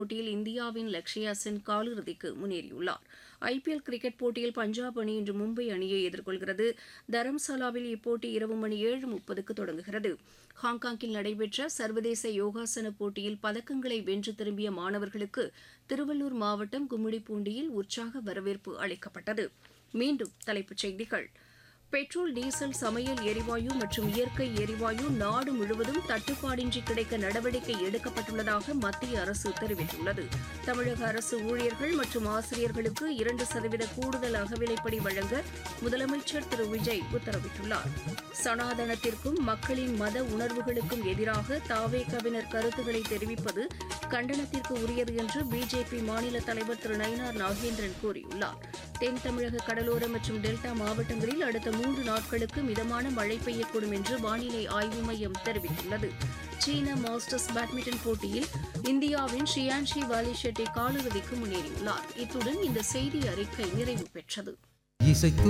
போட்டியில் இந்தியாவின் லக்ஷயா சென் காலிறுதிக்கு முன்னேறியுள்ளார் ஐபிஎல் கிரிக்கெட் போட்டியில் பஞ்சாப் அணி இன்று மும்பை அணியை எதிர்கொள்கிறது தரம்சாலாவில் இப்போட்டி இரவு மணி ஏழு முப்பதுக்கு தொடங்குகிறது ஹாங்காங்கில் நடைபெற்ற சர்வதேச யோகாசன போட்டியில் பதக்கங்களை வென்று திரும்பிய மாணவர்களுக்கு திருவள்ளூர் மாவட்டம் கும்மிடிப்பூண்டியில் உற்சாக வரவேற்பு அளிக்கப்பட்டது மீண்டும் தலைப்புச் செய்திகள் பெட்ரோல் டீசல் சமையல் எரிவாயு மற்றும் இயற்கை எரிவாயு நாடு முழுவதும் தட்டுப்பாடின்றி கிடைக்க நடவடிக்கை எடுக்கப்பட்டுள்ளதாக மத்திய அரசு தெரிவித்துள்ளது தமிழக அரசு ஊழியர்கள் மற்றும் ஆசிரியர்களுக்கு இரண்டு சதவீத கூடுதல் அகவிலைப்படி வழங்க முதலமைச்சர் திரு விஜய் உத்தரவிட்டுள்ளார் சனாதனத்திற்கும் மக்களின் மத உணர்வுகளுக்கும் எதிராக தாவேகவினர் கருத்துக்களை தெரிவிப்பது கண்டனத்திற்கு உரியது என்று பிஜேபி மாநில தலைவர் திரு நயினார் நாகேந்திரன் கூறியுள்ளார் தென் தமிழக கடலோர மற்றும் டெல்டா மாவட்டங்களில் அடுத்த மூன்று நாட்களுக்கு மிதமான மழை பெய்யக்கூடும் என்று வானிலை ஆய்வு மையம் தெரிவித்துள்ளது சீன மாஸ்டர்ஸ் பேட்மிண்டன் போட்டியில் இந்தியாவின் ஷியான்ஷி வாலி ஷெட்டி காலிறுதிக்கு முன்னேறியுள்ளார் இத்துடன் இந்த செய்தி அறிக்கை நிறைவு பெற்றது இசைத்து